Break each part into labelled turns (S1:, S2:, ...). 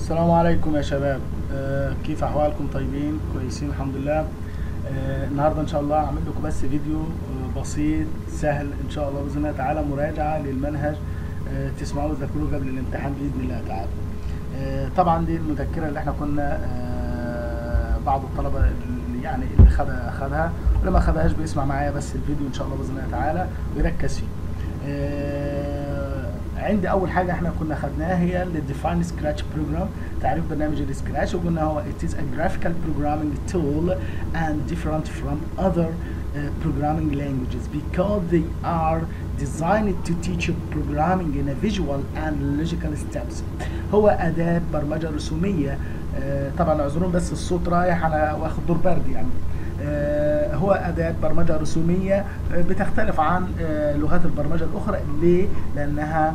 S1: السلام عليكم يا شباب آه كيف احوالكم طيبين كويسين الحمد لله آه النهارده ان شاء الله هعمل لكم بس فيديو آه بسيط سهل ان شاء الله باذن الله تعالى مراجعه للمنهج آه تسمعوه وتذاكروه قبل الامتحان باذن الله تعالى آه طبعا دي المذكره اللي احنا كنا آه بعض الطلبه اللي يعني اللي خدها خدها واللي ما خدهاش بيسمع معايا بس الفيديو ان شاء الله باذن الله تعالى ويركز فيه آه عندي اول حاجه احنا كنا خدناها هي الديفاين سكراتش بروجرام تعريف برنامج السكراتش وقلنا هو it is a graphical programming tool and different from other uh, programming languages because they are designed to teach you programming in a visual and logical steps هو اداه برمجه رسوميه آه طبعا اعذرون بس الصوت رايح انا واخد دور برد يعني آه هو أداة برمجة رسومية آه بتختلف عن آه لغات البرمجة الأخرى ليه؟ لأنها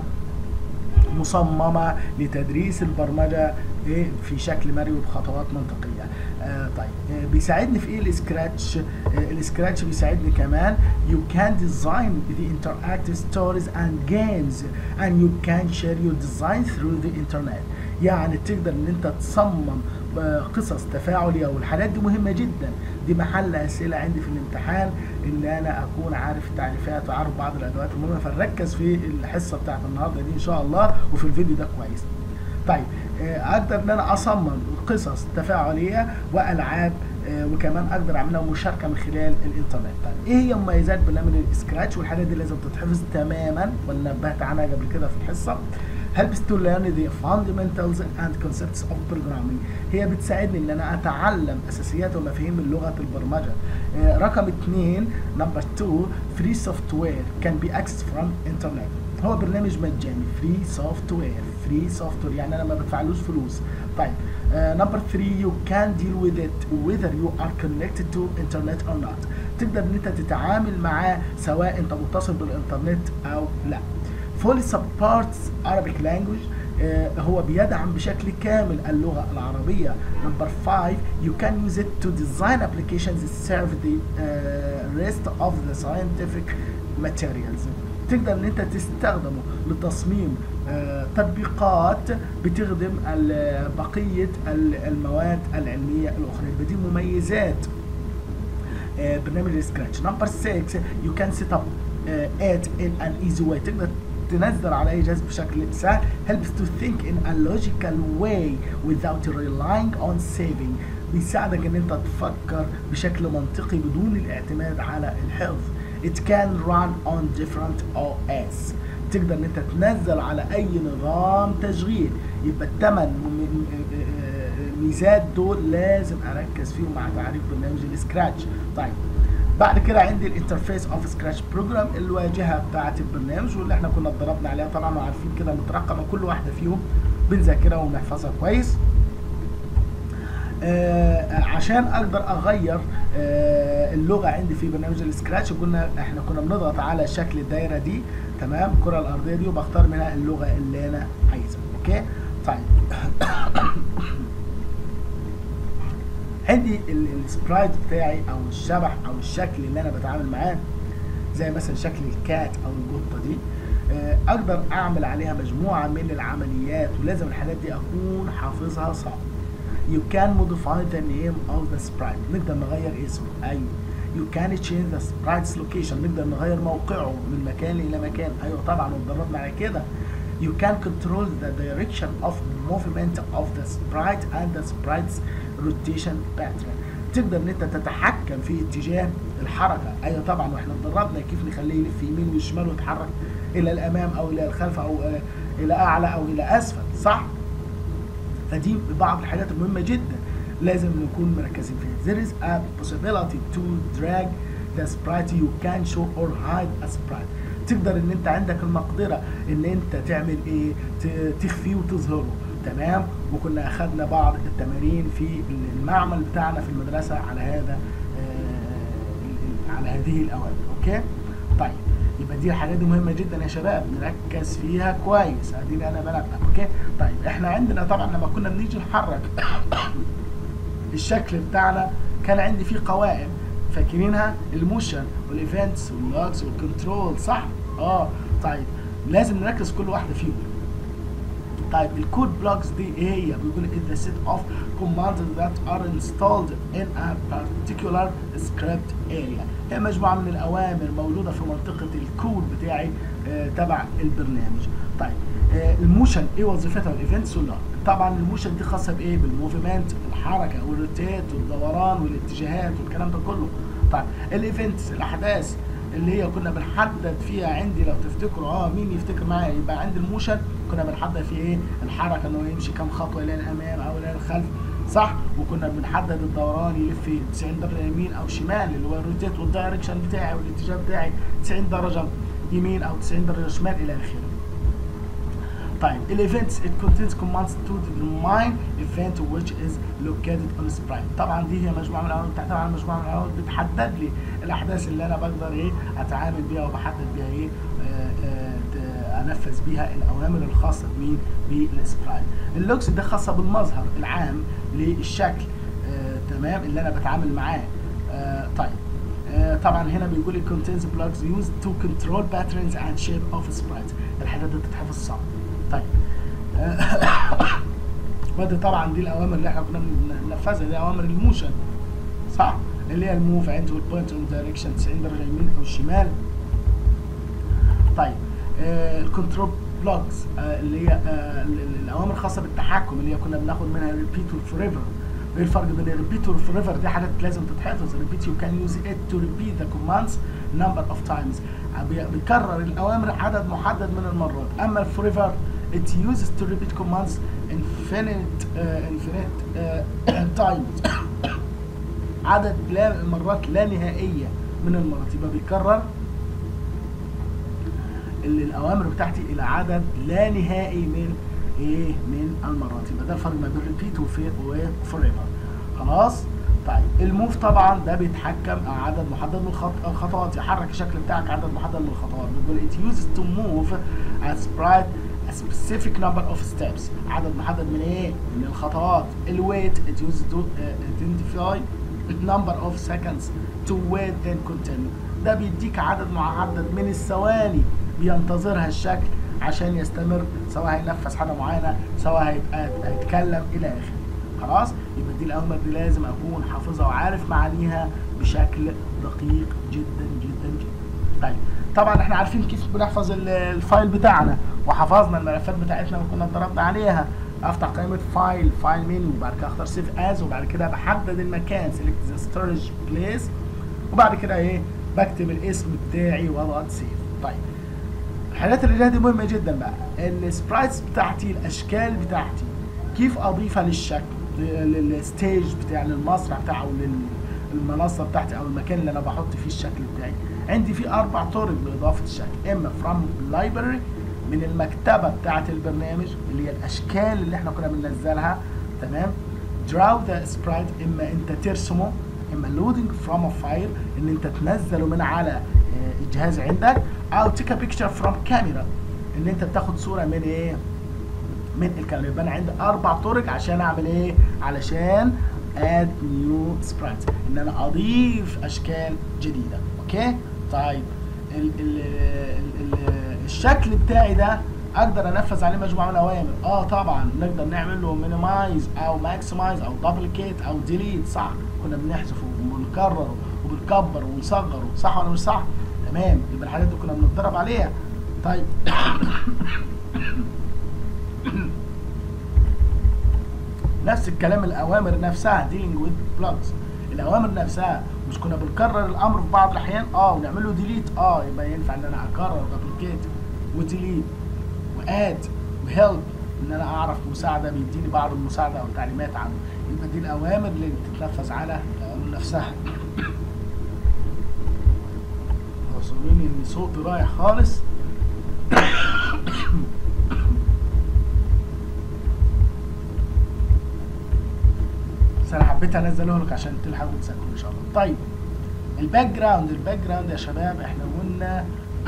S1: مصممة لتدريس البرمجة في شكل مرئي وبخطوات منطقية طيب بيساعدني في ايه السكراتش السكراتش بيساعدني كمان you can design the interactive stories and games and you can share your design through the internet يعني تقدر ان انت تصمم قصص تفاعليه والحاجات دي مهمه جدا دي محل اسئله عندي في الامتحان ان انا اكون عارف التعريفات وعارف بعض الادوات المهمه فنركز في الحصه بتاعت النهارده دي ان شاء الله وفي الفيديو ده كويس طيب اقدر ان انا اصمم قصص تفاعليه والعاب وكمان اقدر اعملها مشاركه من خلال الانترنت طيب ايه هي مميزات برنامج السكراتش والحاجات دي لازم تتحفظ تماما وانا نبهت عنها قبل كده في الحصه helps to learn the fundamentals and concepts of programming هي بتساعدني ان انا اتعلم اساسيات ومفاهيم لغه البرمجه آه رقم اثنين نمبر 2 free software can be accessed from internet هو برنامج مجاني free software free software يعني انا ما بدفعلوش فلوس طيب نمبر uh, 3 you can deal with it whether you are connected to internet or not تقدر ان انت تتعامل معاه سواء انت متصل بالانترنت او لا fully supports Arabic language uh, هو بيدعم بشكل كامل اللغة العربية number five you can use it to design applications that serve the uh, rest of the scientific materials تقدر ان انت تستخدمه لتصميم uh, تطبيقات بتخدم بقية المواد العلمية الأخرى يبقى دي مميزات برنامج السكراتش نمبر 6 you can set up it in an easy way تقدر تنزل على اي جهاز بشكل سهل helps to think in a logical way without relying on saving بيساعدك ان انت تفكر بشكل منطقي بدون الاعتماد على الحفظ it can run on different OS تقدر ان انت تنزل على اي نظام تشغيل يبقى الثمان ميزات دول لازم اركز فيهم مع تعريف برنامج السكراتش طيب بعد كده عندي الانترفيس اوف سكراتش بروجرام الواجهه بتاعه البرنامج واللي احنا كنا اتدربنا عليها طبعا وعارفين كده مترقمه كل واحده فيهم بنذاكرها ونحفظها كويس آه عشان اقدر اغير آه اللغه عندي في برنامج السكراتش قلنا احنا كنا بنضغط على شكل الدايره دي تمام الكره الارضيه دي وبختار منها اللغه اللي انا عايزها اوكي طيب عندي السبرايت بتاعي او الشبح او الشكل اللي انا بتعامل معاه زي مثلا شكل الكات او القطه دي اقدر اعمل عليها مجموعه من العمليات ولازم الحاجات دي اكون حافظها صح you can modify the name of the sprite نقدر نغير اسمه ايوه you can change the sprite's location نقدر نغير موقعه من مكان الى مكان ايوه طبعا واتدربنا على كده you can control the direction of movement of the sprite and the sprite's rotation pattern تقدر ان انت تتحكم في اتجاه الحركه ايوه طبعا واحنا اتدربنا كيف نخليه يلف يمين وشمال ويتحرك الى الامام او الى الخلف او الى اعلى او الى اسفل صح فدي بعض الحاجات المهمه جدا لازم نكون مركزين فيها there is a possibility to drag the sprite you can show or hide a sprite تقدر ان انت عندك المقدره ان انت تعمل ايه تخفيه وتظهره تمام وكنا اخذنا بعض التمارين في المعمل بتاعنا في المدرسه على هذا آه على هذه الاوامر اوكي طيب يبقى دي الحاجات دي مهمه جدا يا شباب نركز فيها كويس اديني انا بنبه اوكي طيب احنا عندنا طبعا لما كنا بنيجي نحرك الشكل بتاعنا كان عندي فيه قوائم فاكرينها الموشن والايفنتس واللوجز والكنترول صح اه طيب لازم نركز كل واحده فيهم طيب الكود بلوكس دي ايه هي بيقول is the set of commands that are installed in a particular script area هي مجموعه من الاوامر موجوده في منطقه الكود بتاعي آه تبع البرنامج طيب آه الموشن ايه وظيفتها الايفنتس ولا طبعا الموشن دي خاصه بايه بالموفمنت الحركه والروتيت والدوران والاتجاهات والكلام ده كله طيب الايفنتس الاحداث اللي هي كنا بنحدد فيها عندي لو تفتكروا اه مين يفتكر معايا يبقى عندي الموشن كنا بنحدد فيه ايه الحركه انه يمشي كام خطوه الى الامام او الى الخلف صح وكنا بنحدد الدوران يلف 90 درجه يمين او شمال اللي هو الروتيت والدايركشن بتاعي والاتجاه بتاعي 90 درجه يمين او 90 درجه شمال الى اخره طيب الايفنتس it contains commands to determine event which is located on sprite طبعا دي هي مجموعه من الاوامر بتعتمد على مجموعه من الاوامر بتحدد لي الاحداث اللي انا بقدر ايه اتعامل بيها وبحدد بيها ايه آه آه انفذ بيها الاوامر الخاصه بمين بالسبرايت اللوكس ده خاصه بالمظهر العام للشكل آه تمام اللي انا بتعامل معاه آه طيب آه طبعا هنا بيقول لي contains blocks used to control patterns and shape of sprites الحاجات دي بتتحفظ صعب طيب ودي طبعا دي الاوامر اللي احنا كنا بننفذها دي اوامر الموشن صح اللي هي الموف عند والبوينت دايركشن 90 درجه يمين او شمال طيب آه الكنترول بلوكس آه اللي هي آه الاوامر الخاصه بالتحكم اللي هي كنا بناخد منها ريبيت والفوريفر ايه الفرق بين الريبيت والفوريفر دي حاجات لازم تتحفظ ريبيت يو كان يوز ات تو ريبيت ذا كوماندز نمبر اوف تايمز بيكرر الاوامر عدد محدد من المرات اما الفوريفر it uses to repeat commands infinite uh, infinite uh, times عدد لا مرات لا نهائيه من المرات يبقى بيكرر الاوامر بتاعتي الى عدد لا نهائي من ايه من المرات يبقى ده الفرق ما بين ريبيت وفور ايفر خلاص طيب الموف طبعا ده بيتحكم عدد محدد من الخطوات يحرك الشكل بتاعك عدد محدد من الخطوات بيقول it uses to move a sprite a specific number of steps عدد محدد من ايه من الخطوات الويت it uses to uh, identify number of seconds to wait then continue ده بيديك عدد محدد من الثواني بينتظرها الشكل عشان يستمر سواء هينفذ حاجه معينه سواء هيبقى هيتكلم الى اخره خلاص يبقى دي الاوامر دي لازم اكون حافظها وعارف معانيها بشكل دقيق جدا جدا جدا طيب طبعا احنا عارفين كيف بنحفظ الفايل بتاعنا وحفظنا الملفات بتاعتنا وكنا اتدربنا عليها افتح قائمه فايل فايل منيو وبعد كده اختار سيف از وبعد كده بحدد المكان سيلكت ذا ستورج بليس وبعد كده ايه بكتب الاسم بتاعي واضغط سيف طيب الحاجات اللي دي مهمه جدا بقى السبرايتس بتاعتي الاشكال بتاعتي كيف اضيفها للشكل للستيج بتاع للمسرح بتاعه للمنصه بتاعتي او المكان اللي انا بحط فيه الشكل بتاعي عندي في اربع طرق لاضافه الشكل اما فروم لايبرري من المكتبه بتاعه البرنامج اللي هي الاشكال اللي احنا كنا بننزلها تمام دراو ذا سبرايت اما انت ترسمه اما لودنج فروم ا فايل ان انت تنزله من على الجهاز عندك او تيك ا بيكتشر فروم كاميرا ان انت بتاخد صوره من ايه من الكاميرا يبقى انا عندي اربع طرق عشان اعمل ايه علشان اد نيو سبرايتس ان انا اضيف اشكال جديده اوكي طيب ال ال ال ال الشكل بتاعي ده اقدر انفذ عليه مجموعه من الاوامر اه طبعا نقدر نعمل له مينيمايز او ماكسمايز او دبليكيت او ديليت صح كنا بنحذفه وبنكرره وبنكبر ونصغره صح ولا مش صح تمام يبقى الحاجات دي كنا بنتدرب عليها طيب نفس الكلام الاوامر نفسها ديلينج وذ بلوجز الاوامر نفسها مش كنا بنكرر الامر في بعض الاحيان اه ونعمل له ديليت اه يبقى ينفع ان انا اكرر دبليكيت وديليت واد وهيلب ان انا اعرف مساعده بيديني بعض المساعده او التعليمات عنه يبقى دي الاوامر اللي بتتنفذ على الاوامر نفسها اعذروني ان صوتي رايح خالص بس انا حبيت انزله لك عشان تلحقوا تذاكروا ان شاء الله طيب الباك جراوند الباك جراوند يا شباب احنا قلنا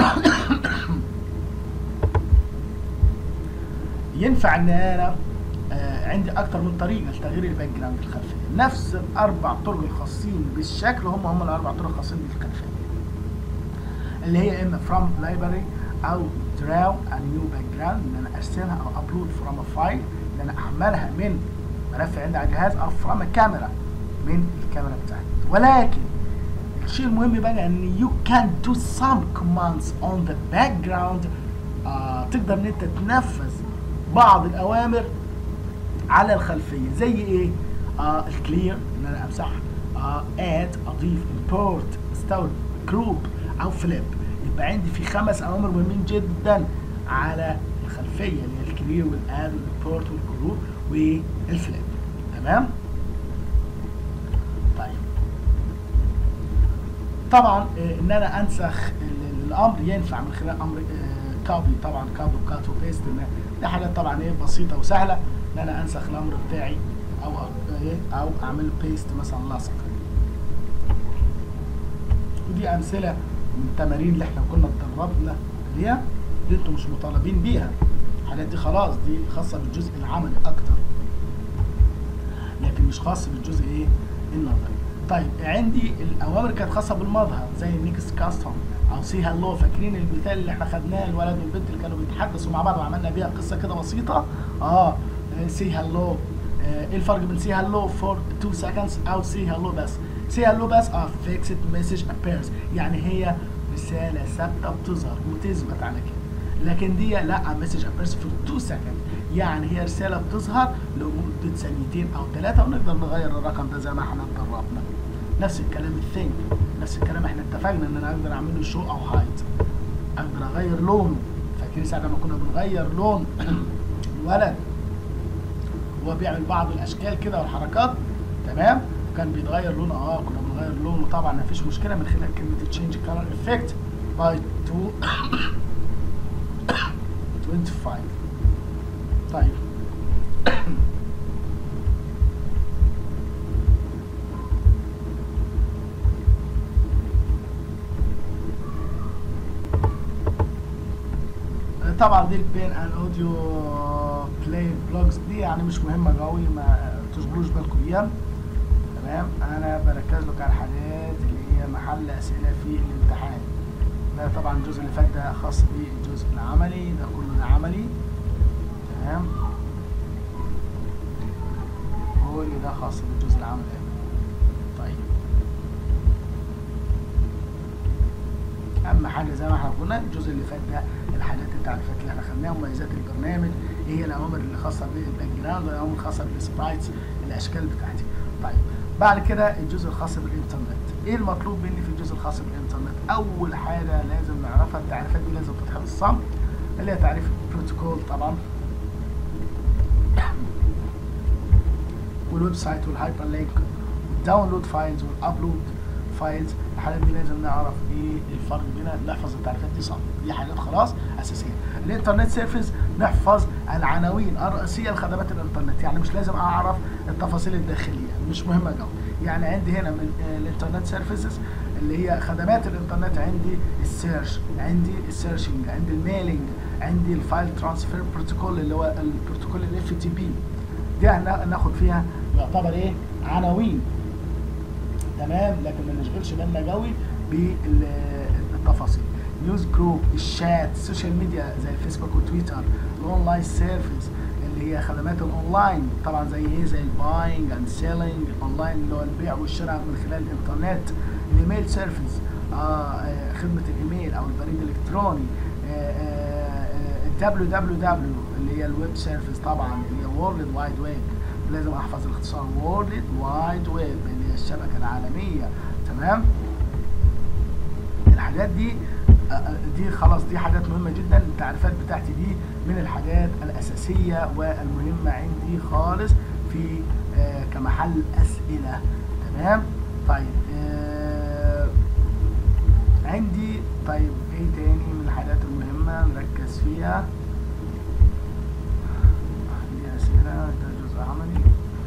S1: ينفع ان انا آه عندي اكتر من طريقه لتغيير الباك جراوند الخلفيه نفس الاربع طرق الخاصين بالشكل هم هم الاربع طرق الخاصين بالخلفيه اللي هي اما from library او draw a new background ان انا ارسمها او upload from a file ان انا اعملها من ملف عندي على الجهاز او from a camera من الكاميرا بتاعتي ولكن الشيء المهم بقى ان you can do some commands on the background آه تقدر ان انت تنفذ بعض الاوامر على الخلفيه زي ايه؟ آه الكلير ان انا امسح آه اد اضيف import استورد جروب او فليب يبقى عندي في خمس اوامر مهمين جدا على الخلفيه اللي هي الكلير والاد والامبورت والجروب والفليب تمام؟ طيب طبعا آه، ان انا انسخ ال- الامر ينفع من خلال امر كوبي طبعا كوبي وكات وبيست دي حاجات طبعا ايه بسيطه وسهله ان انا انسخ الامر بتاعي او ايه او اعمل بيست مثلا لاصق ودي امثله من التمارين اللي احنا كنا اتدربنا عليها دي انتوا مش مطالبين بيها الحاجات دي خلاص دي خاصه بالجزء العملي اكتر لكن مش خاص بالجزء ايه النظري طيب عندي الاوامر كانت خاصه بالمظهر زي نيكست كاستم او سي هالو فاكرين المثال اللي احنا خدناه الولد والبنت اللي كانوا بيتحدثوا مع بعض وعملنا بيها قصه كده بسيطه اه سي هالو ايه الفرق بين سي هالو فور 2 سكندز او سي هالو بس سي هالو بس اه فيكسد مسج ابيرز يعني هي رساله ثابته بتظهر وتثبت على كده لكن دي لا مسج ابيرز فور 2 سكند يعني هي رساله بتظهر لمده ثانيتين او ثلاثه ونقدر نغير الرقم ده زي ما احنا اتدربنا نفس الكلام الثينك نفس الكلام احنا اتفقنا ان انا اقدر اعمل له شو او هايد اقدر اغير لونه فاكرين ساعه لما كنا بنغير لون الولد وهو بيعمل بعض الاشكال كده والحركات تمام كان بيتغير لونه اه كنا بنغير لونه طبعا مفيش مشكله من خلال كلمه تشينج كلر افكت باي 2 25 طيب طبعا دي البين ان اوديو بلاي بلوجز دي يعني مش مهمه قوي ما تشغلوش بالكم بيها تمام انا بركز لك على الحاجات اللي هي محل اسئله في الامتحان ده طبعا الجزء اللي فات ده خاص بالجزء العملي ده كله ده عملي تمام كل ده خاص بالجزء العملي طيب اهم حاجه زي ما احنا قلنا الجزء اللي فات ده الحاجات التعريفات اللي احنا خدناها مميزات البرنامج ايه هي الاوامر اللي خاصه بالباك جراوند والاوامر الخاصه بالسبرايتس الاشكال بتاعتي طيب بعد كده الجزء الخاص بالانترنت ايه المطلوب مني في الجزء الخاص بالانترنت اول حاجه لازم نعرفها التعريفات دي لازم تتحفظ صم اللي هي تعريف البروتوكول طبعا والويب سايت والهايبر لينك والداونلود فايلز والابلود فايلز الحاجات دي لازم نعرف ايه الفرق بينها نحفظ التعريفات دي صح دي حاجات خلاص اساسيه الانترنت سيرفيس نحفظ العناوين الرئيسيه لخدمات الانترنت يعني مش لازم اعرف التفاصيل الداخليه مش مهمه قوي يعني عندي هنا من الانترنت سيرفيسز اللي هي خدمات الانترنت عندي السيرش عندي السيرشنج عندي الميلينج عندي الفايل ترانسفير بروتوكول اللي هو البروتوكول الاف تي بي دي هناخد فيها يعتبر ايه عناوين تمام لكن ما نشغلش بالنا قوي بالتفاصيل نيوز جروب الشات السوشيال ميديا زي الفيسبوك وتويتر الاونلاين سيرفيس اللي هي خدمات الاونلاين طبعا زي ايه زي الباينج اند سيلينج اونلاين اللي هو البيع والشراء من خلال الانترنت الايميل سيرفيس آه خدمه الايميل او البريد الالكتروني الدبليو دبليو دبليو اللي هي الويب سيرفيس طبعا اللي هي وورلد وايد ويب لازم احفظ الاختصار وورلد وايد ويب اللي هي الشبكه العالميه تمام الحاجات دي دي خلاص دي حاجات مهمه جدا التعريفات بتاعتي دي من الحاجات الاساسيه والمهمه عندي خالص في آه كمحل اسئله تمام طيب آه عندي طيب ايه تاني من الحاجات المهمه نركز فيها دي اسئله ده جزء عملي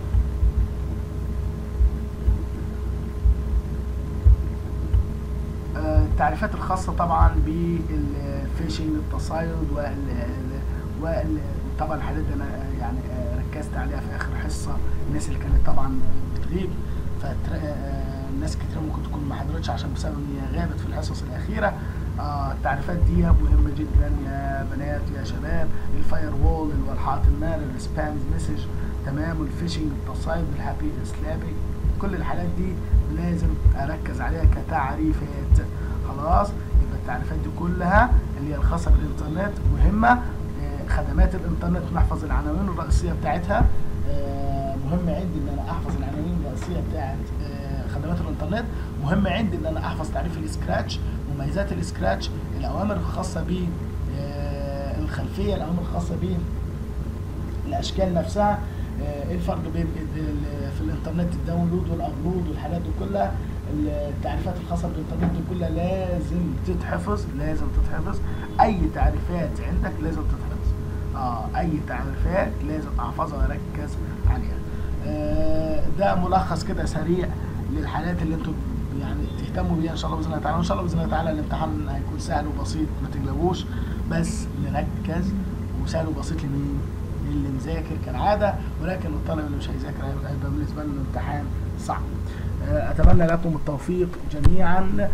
S1: التعريفات الخاصة طبعا بالفيشنج التصيد وال طبعا الحاجات دي انا يعني ركزت عليها في اخر حصة الناس اللي كانت طبعا بتغيب فناس كتير ممكن تكون ما حضرتش عشان بسبب ان هي غابت في الحصص الاخيرة آه التعريفات دي مهمه جدا يا بنات يا شباب الفاير وول الوالحات النار السبام مسج تمام الفيشنج التصايد الهابي سلابي كل الحاجات دي لازم اركز عليها كتعريفات خلاص يبقى التعريفات دي كلها اللي هي الخاصه بالانترنت مهمه آه خدمات الانترنت نحفظ العناوين الرئيسيه بتاعتها آه مهم عندي ان انا احفظ العناوين الرئيسيه بتاعت آه خدمات الانترنت مهم عندي ان انا احفظ تعريف السكراتش مميزات السكراتش الاوامر الخاصه ب الخلفيه الاوامر الخاصه ب الاشكال نفسها ايه الفرق بين في الانترنت الداونلود والابلود والحاجات دي كلها التعريفات الخاصه بالانترنت دي كلها لازم تتحفظ لازم تتحفظ اي تعريفات عندك لازم تتحفظ اه اي تعريفات لازم احفظها واركز عليها آه ده ملخص كده سريع للحاجات اللي انتم يعني تهتموا بيها ان شاء الله باذن الله تعالى وان شاء الله باذن الله تعالى الامتحان هيكون سهل وبسيط ما تقلقوش بس نركز وسهل وبسيط لمين؟ اللي مذاكر كالعاده ولكن الطالب اللي مش هيذاكر هيبقى بالنسبه له الامتحان صعب. اتمنى لكم التوفيق جميعا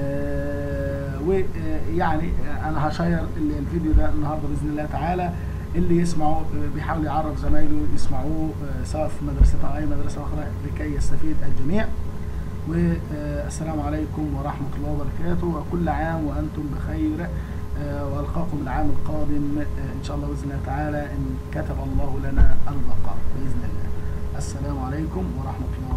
S1: ويعني انا هشير الفيديو ده النهارده باذن الله تعالى اللي يسمعوا بيحاول يعرف زمايله يسمعوه سواء في مدرسة أو أي مدرسة أخرى لكي يستفيد الجميع والسلام عليكم ورحمة الله وبركاته وكل عام وأنتم بخير وألقاكم العام القادم إن شاء الله بإذن الله تعالى إن كتب الله لنا البقاء بإذن الله السلام عليكم ورحمة الله